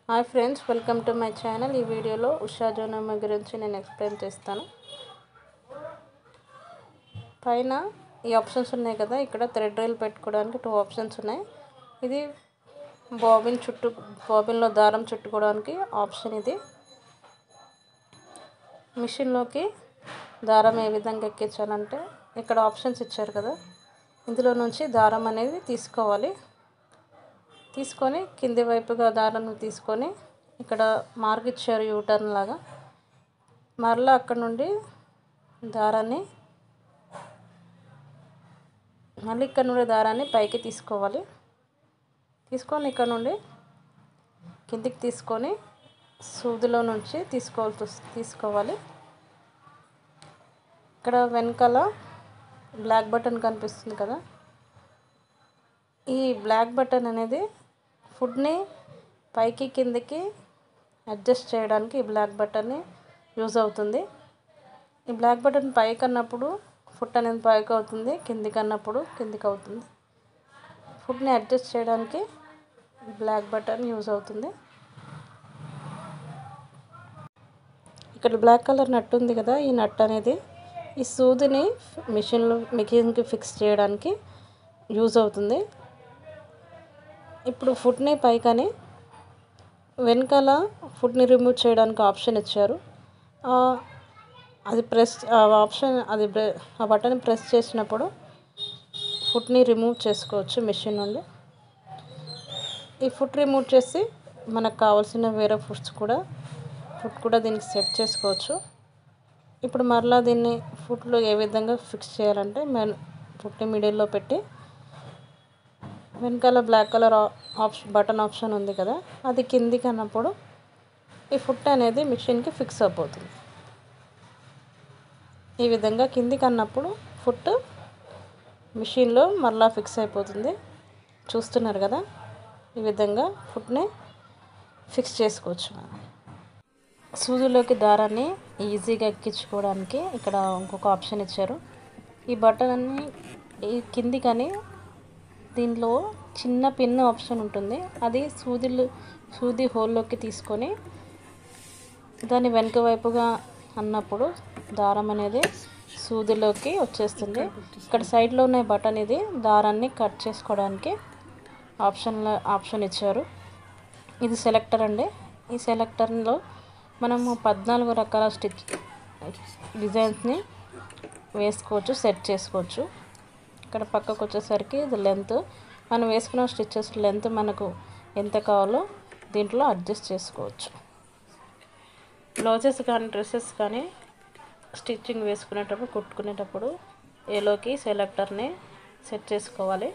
hi friends welcome to my channel ఈ వీడియోలో ఉషా జోనమ్మ గురించి నేను ఎక్స్ప్లెయిన్ చేస్తాను పైన ఈ ఆప్షన్స్ ఉన్నాయి కదా ఇక్కడ థ్రెడ్ రైల్ పెట్టుకోవడానికి టూ ఆప్షన్స్ ఉన్నాయి ఇది బాబిన్ చుట్టు బాబిన్లో దారం చుట్టుకోవడానికి ఆప్షన్ ఇది మిషన్లోకి దారం ఏ విధంగా ఎక్కించాలంటే ఇక్కడ ఆప్షన్స్ ఇచ్చారు కదా ఇందులో నుంచి దారం అనేది తీసుకోవాలి తీసుకొని కింది వైపుగా దారం తీసుకొని ఇక్కడ మార్క్ ఇచ్చారు యూటర్న్ లాగా మరలా అక్కడ నుండి దారాన్ని మళ్ళీ ఇక్కడ నుండి దారాన్ని పైకి తీసుకోవాలి తీసుకొని ఇక్కడ నుండి కిందికి తీసుకొని సూదిలో నుంచి తీసుకోవాల్సి తీసుకోవాలి ఇక్కడ వెనకాల బ్లాక్ బటన్ కనిపిస్తుంది కదా ఈ బ్లాక్ బటన్ అనేది ఫుడ్ని పైకి కిందకి అడ్జస్ట్ చేయడానికి ఈ బ్లాక్ బటన్ని యూజ్ అవుతుంది ఈ బ్లాక్ బటన్ పైకి అన్నప్పుడు ఫుడ్ అనేది పైకి అవుతుంది కిందికి అన్నప్పుడు కిందికి అవుతుంది ఫుడ్ని అడ్జస్ట్ చేయడానికి బ్లాక్ బటన్ యూజ్ అవుతుంది ఇక్కడ బ్లాక్ కలర్ నట్ ఉంది కదా ఈ నట్ అనేది ఈ సూదిని మిషన్లో మిషన్కి ఫిక్స్ చేయడానికి యూజ్ అవుతుంది ఇప్పుడు ఫుడ్ని పైకని వెనకాల ఫుడ్ని రిమూవ్ చేయడానికి ఆప్షన్ ఇచ్చారు అది ప్రెస్ ఆ ఆప్షన్ అది ఆ బటన్ ప్రెస్ చేసినప్పుడు ఫుడ్ని రిమూవ్ చేసుకోవచ్చు మిషన్ నుండి ఈ ఫుడ్ రిమూవ్ చేసి మనకు కావాల్సిన వేరే ఫుడ్స్ కూడా ఫుడ్ కూడా దీనికి సెట్ చేసుకోవచ్చు ఇప్పుడు మరలా దీన్ని ఫుడ్లో ఏ విధంగా ఫిక్స్ చేయాలంటే మెన్ ఫుడ్ని మిడిల్లో పెట్టి వెనకాల black colour option button option ఉంది కదా అది కిందికి అన్నప్పుడు ఈ ఫుట్ అనేది మిషన్కి ఫిక్స్ అయిపోతుంది ఈ విధంగా కిందికి అన్నప్పుడు ఫుట్ మిషన్లో మరలా ఫిక్స్ అయిపోతుంది చూస్తున్నారు కదా ఈ విధంగా ఫుట్ని ఫిక్స్ చేసుకోవచ్చు మనం సూదిలోకి దారాన్ని ఈజీగా ఎక్కించుకోవడానికి ఇక్కడ ఇంకొక ఆప్షన్ ఇచ్చారు ఈ బటన్ అన్ని ఈ కిందికని దీనిలో చిన్న పిన్ ఆప్షన్ ఉంటుంది అది సూదిలు సూది హోల్లోకి తీసుకొని దాని వెనుక వైపుగా అన్నప్పుడు దారం అనేది సూదిలోకి వచ్చేస్తుంది ఇక్కడ సైడ్లో ఉన్న బటన్ ఇది దారాన్ని కట్ చేసుకోవడానికి ఆప్షన్లో ఆప్షన్ ఇచ్చారు ఇది సెలెక్టర్ అండి ఈ సెలెక్టర్లో మనము పద్నాలుగు రకాల స్టిచ్ డిజైన్స్ని వేసుకోవచ్చు సెట్ చేసుకోవచ్చు ఇక్కడ పక్కకు వచ్చేసరికి ఇది లెంత్ మనం వేసుకున్న స్టిచ్చెస్ లెంత్ మనకు ఎంత కావాలో దీంట్లో అడ్జస్ట్ చేసుకోవచ్చు బ్లౌజెస్ కానీ డ్రెస్సెస్ కానీ స్టిచ్చింగ్ వేసుకునేటప్పుడు కుట్టుకునేటప్పుడు ఏలోకి సెలెక్టర్ని సెట్ చేసుకోవాలి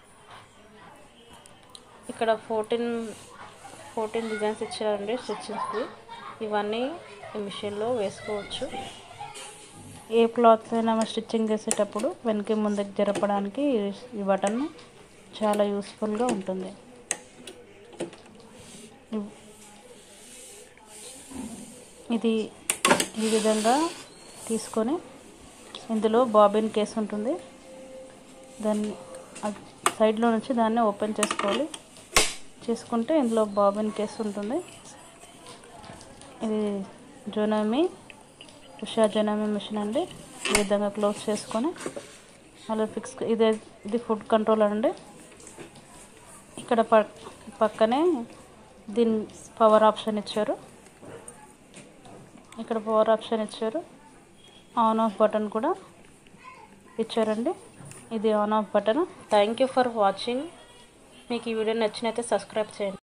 ఇక్కడ ఫోర్టీన్ ఫోర్టీన్ డిజైన్స్ ఇచ్చారండి స్టిచ్చింగ్స్కి ఇవన్నీ మిషన్లో వేసుకోవచ్చు ఏ క్లాత్ అయినా స్టిచ్చింగ్ చేసేటప్పుడు వెనక్కి ముందుకు జరపడానికి ఈ బటన్ చాలా యూస్ఫుల్గా ఉంటుంది ఇది ఈ విధంగా తీసుకొని ఇందులో బాబిన్ కేస్ ఉంటుంది దాన్ని సైడ్లో నుంచి దాన్ని ఓపెన్ చేసుకోవాలి చేసుకుంటే ఇందులో బాబిన్ కేస్ ఉంటుంది ఇది జోనామీ ఉషా జోనామీ మిషన్ అండి ఈ విధంగా క్లోజ్ చేసుకొని అలా ఫిక్స్ ఇదే ఇది ఫుడ్ కంట్రోల్ అండి ఇక్కడ ప పక్కనే దీని పవర్ ఆప్షన్ ఇచ్చారు ఇక్కడ పవర్ ఆప్షన్ ఇచ్చారు ఆన్ ఆఫ్ బటన్ కూడా ఇచ్చారండి ఇది on off button thank you for watching మీకు ఈ వీడియో నచ్చినైతే సబ్స్క్రైబ్ చేయండి